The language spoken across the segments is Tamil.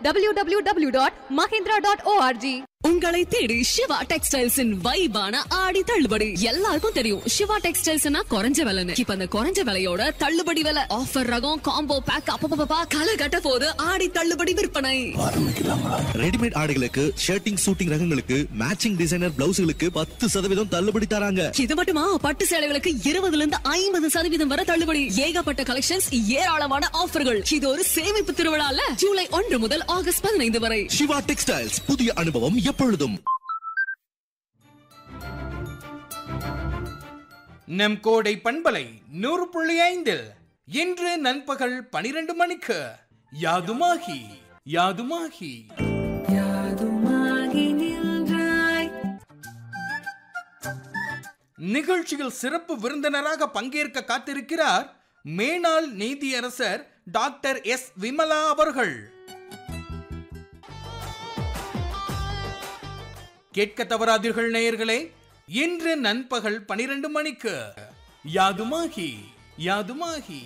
www.mahindra.org. உங்களை தேடி சிவா டெக்ஸ்டைல்ஸின் வைபான ஆடி தள்ளுபடி எல்லாருக்கும் தெரியும் சிவா டெக்ஸ்டைல்ஸ்னா குறைஞ்ச விலைன்னு இப்ப அந்த குறைஞ்ச விலையோட தள்ளுபடி விலை ஆஃபர் ரகம் காம்போ பேக் அப்பப்பா கலை கட்ட போது ஆடி தள்ளுபடி விற்பனை ரெடிமேட் ஆடைகளுக்கு ஷர்ட்டிங் சூட்டிங் ரகங்களுக்கு மேட்சிங் டிசைனர் பிளவுஸ்களுக்கு பத்து சதவீதம் தள்ளுபடி தராங்க இது மட்டுமா பட்டு சேலைகளுக்கு இருபதுல இருந்து ஐம்பது சதவீதம் வரை தள்ளுபடி ஏகப்பட்ட கலெக்ஷன்ஸ் ஏராளமான ஆஃபர்கள் இது ஒரு சேமிப்பு திருவிழால ஜூலை ஒன்று முதல் ஆகஸ்ட் பதினைந்து வரை சிவா டெக்ஸ்டைல்ஸ் புதிய அனுபவம் எப்பொழுதும் நம் கோடை பண்பலை நூறு புள்ளி ஐந்தில் இன்று நண்பகல் பனிரெண்டு மணிக்கு யாதுமாகி யாதுமாகி நிகழ்ச்சியில் சிறப்பு விருந்தினராக பங்கேற்க காத்திருக்கிறார் மேனாள் நீதியரசர் டாக்டர் எஸ் விமலா அவர்கள் கேட்க தவறாதீர்கள் நேயர்களே இன்று நண்பகல் பனிரெண்டு மணிக்கு யாதுமாகி யாதுமாகி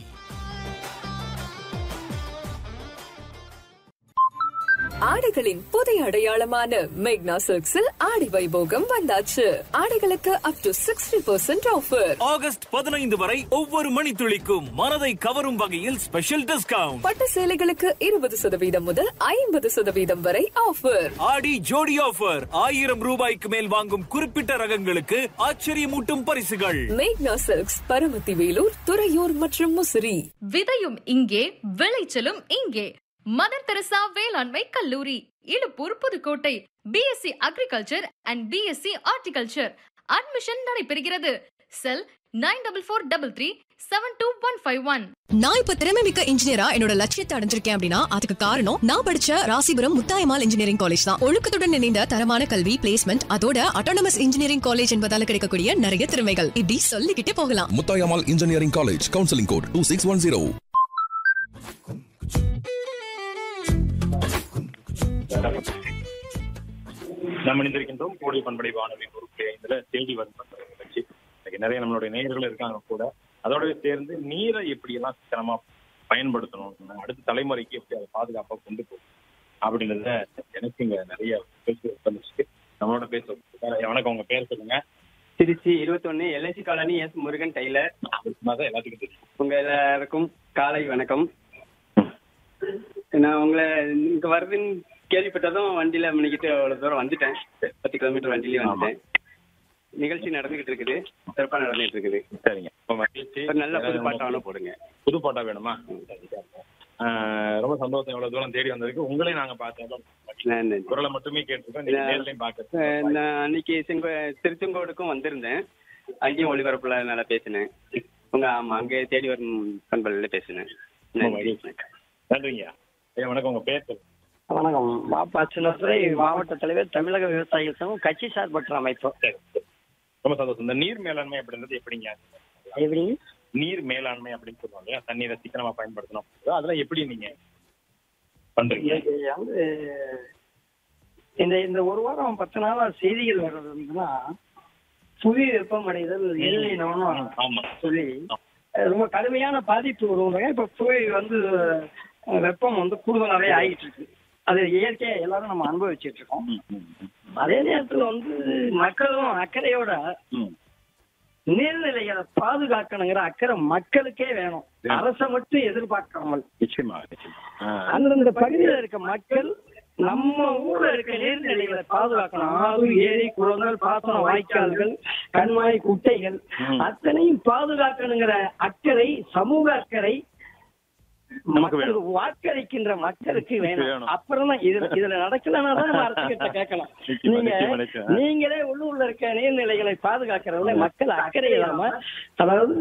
ஆடைகளின் புதிய அடையாளமான மேக்னா சில்க்ஸில் ஆடி வைபோகம் வந்தாச்சு ஆடைகளுக்கு up to sixty percent offer August பதினைந்து வரை ஒவ்வொரு மணித்துளிக்கும் மனதை கவரும் வகையில் ஸ்பெஷல் டிஸ்கவுண்ட் பட்டு சேலைகளுக்கு இருபது சதவீதம் முதல் ஐம்பது சதவீதம் வரை ஆஃபர் ஆடி ஜோடி ஆஃபர் ஆயிரம் ரூபாய்க்கு மேல் வாங்கும் குறிப்பிட்ட ரகங்களுக்கு ஆச்சரியமூட்டும் பரிசுகள் மேக்னா சில்க்ஸ் பரமத்தி வேலூர் துறையூர் மற்றும் முசிறி விதையும் இங்கே விளைச்சலும் இங்கே மதர் தெரசா வேளாண்மை கல்லூரி Iluppur Pudukkottai B Sc agriculture and B Sc horticulture admission நடைபெறுகிறது cell nine double four double three seven two one five one நான் இப்ப திறமை மிக்க இன்ஜினியரா என்னோட லட்சியத்தை அடைஞ்சிருக்கேன் அப்படின்னா அதுக்கு காரணம் நான் படிச்ச ராசிபுரம் முத்தாயமால் இன்ஜினியரிங் காலேஜ் தான் ஒழுக்கத்துடன் இணைந்த தரமான கல்வி பிளேஸ்மெண்ட் அதோட அட்டானமஸ் இன்ஜினியரிங் காலேஜ் என்பதால கிடைக்கக்கூடிய நிறைய திறமைகள் இப்படி சொல்லிக்கிட்டே போகலாம் Muthayammal engineering college counselling code two six one zero நாம் இணைந்திருக்கின்றோம் கோடி பண்படை வானொலி நூறு ஐந்துல தேடி வரும் பண்படை நிகழ்ச்சி இன்னைக்கு நிறைய நம்மளுடைய நேயர்கள் இருக்காங்க கூட அதோடவே சேர்ந்து நீரை எப்படி எல்லாம் சிக்கனமா பயன்படுத்தணும் அடுத்த தலைமுறைக்கு எப்படி அதை பாதுகாப்பா கொண்டு போகணும் அப்படின்றத எனக்கு இங்க நிறைய பேச்சு வந்துச்சு நம்மளோட பேச வணக்கம் உங்க பேர் சொல்லுங்க திருச்சி இருபத்தொன்னு L I C colony S Murugan tailor தான் எல்லாத்துக்கும் தெரியும் உங்க எல்லாருக்கும் காலை வணக்கம் நான் உங்களை இங்க வருதுன்னு கேள்விப்பட்டதும் வண்டியில மணிக்கிட்டு அவ்வளவு தூரம் வந்துட்டேன் பத்து கிலோமீட்டர் வண்டியிலே வந்துட்டேன் நிகழ்ச்சி நடந்துகிட்டு இருக்குது சிறப்பா நடந்துகிட்டு இருக்குது சரிங்க ரொம்ப மகிழ்ச்சி ஒரு நல்ல புது பாட்டான போடுங்க புது பாட்டா வேணுமா ஆஹ் ரொம்ப சந்தோஷம் எவ்வளவு தூரம் தேடி வந்திருக்கு உங்களையும் நாங்க பார்த்தோம் நன்றி. குரலை மட்டுமே கேட்டிருக்கோம் நீங்க நேர்லயும் அஹ் பாக்க நான் அன்னைக்கு செங்கோ திருச்செங்கோடுக்கும் வந்திருந்தேன் அங்கேயும் ஒளிபரப்புல நல்லா பேசினேன் உங்க ஆமா அங்கே தேடி வரும் பண்பலையில பேசினேன் நன்றி நன்றிங்க ஐயா வணக்கம் உங்க பேர் சொல்லுங்க வணக்கம் பாப்பா சின்னத்துறை மாவட்ட தலைவர் தமிழக விவசாயிகள் சங்கம் கட்சி சார்பற்ற அமைப்பு சரி, சரி. ரொம்ப சந்தோஷம் இந்த நீர் மேலாண்மை அப்படின்றது எப்படிங்க எப்படி நீர் மேலாண்மை அப்படின்னு சொல்லுவாங்க இல்லையா தண்ணீரை சிக்கனமா பயன்படுத்தணும் அதெல்லாம் எப்படி நீங்க பண்றீங்க இது வந்து இந்த இந்த ஒரு வாரம் பத்து நாளா செய்திகள் வர்றது வந்துன்னா புவி வெப்பமடைதல் எல்லினோன்னு ஆமா சொல்லி அஹ், ரொம்ப கடுமையான பாதிப்பு வருவாங்க இப்ப புவி வந்து அஹ், வெப்பம் வந்து கூடுதலாவே ஆகிட்டு இருக்கு அது இயற்கையா எல்லாரும் நம்ம அனுபவிச்சுட்டு இருக்கோம் அதே நேரத்துல வந்து மக்களும் அக்கறையோட ம். நீர்நிலைகளை பாதுகாக்கணுங்கிற அக்கறை மக்களுக்கே வேணும் வேணும். அரசை மட்டும் எதிர்பார்க்காமல் நிச்சயமா நிச்சயமா ஆஹ் அந்தந்த பகுதியில் இருக்க மக்கள் நம்ம ஊர்ல இருக்க நீர்நிலைகளை பாதுகாக்கணும் ஆறு ஏரி குளங்கள் பாசன வாய்க்கால்கள் கண்மாய் குட்டைகள் ம். அத்தனையும் பாதுகாக்கணுங்கிற அக்கறை சமூக அக்கறை நமக்கு வேணும். மக்களுக்கு வாக்களிக்கின்ற மக்களுக்கு வேணும் வேணும். அப்புறம் தான் இதுல இதுல நடக்கலன்னா தான் நம்ம அரசுகிட்ட கேட்கலாம் நிச்சயமா, நீங்க நிச்சயமா, நிச்சயமா. நீங்களே உள்ளூர்ல இருக்க நீர்நிலைகளை பாதுகாக்கிறவங்க மக்கள் அக்கறை இல்லாம அதாவது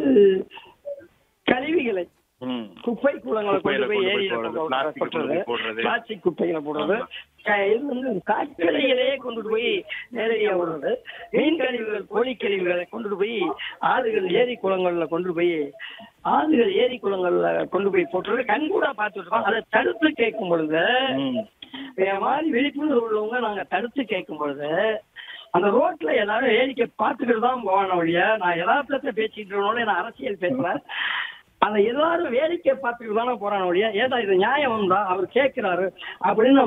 கழிவுகளை ம். குப்பை கூலங்களை குப்பையில கொண்டு போய் கொண்டு போய் ஏரியில போடுறது, கொண்டு plastic கொண்டு கொட்டுறது போய் போடுறது. பிளாஸ்டிக் குப்பைகளை போடுறது க- இது வந்து காய்கறிகளையே கொண்டுட்டு போய் நேரடியா விடுறது மீன் கழிவுகள் கோழி கழிவுகளை கொண்டுட்டு போய் ஆறுகள் ஏரி குளங்கள்ல கொண்டு போய் ஆறுகள் ஏரி குளங்கள்ல கொண்டு போய் போட்டுறது கண்கூடா பார்த்துட்டு இருக்கோம் அதை தடுத்து கேட்கும் பொழுது ம். என் மாதிரி விழிப்புணர்வு உள்ளவங்க நாங்க தடுத்து கேட்கும் பொழுது அந்த ரோட்ல எல்லாரும் வேடிக்கை பார்த்துக்கிட்டு தான் போவான ஒழிய நான் யதார்த்தத்தை பேசிட்டு இருக்கனோட நான் அரசியல் பேசுறேன் அந்த எல்லாரும் வேடிக்கை பார்த்துக்கிட்டு தானே போறான ஒழிய ஏதா இது நியாயம் தான் அவர் கேட்கிறாரு அப்படின்னு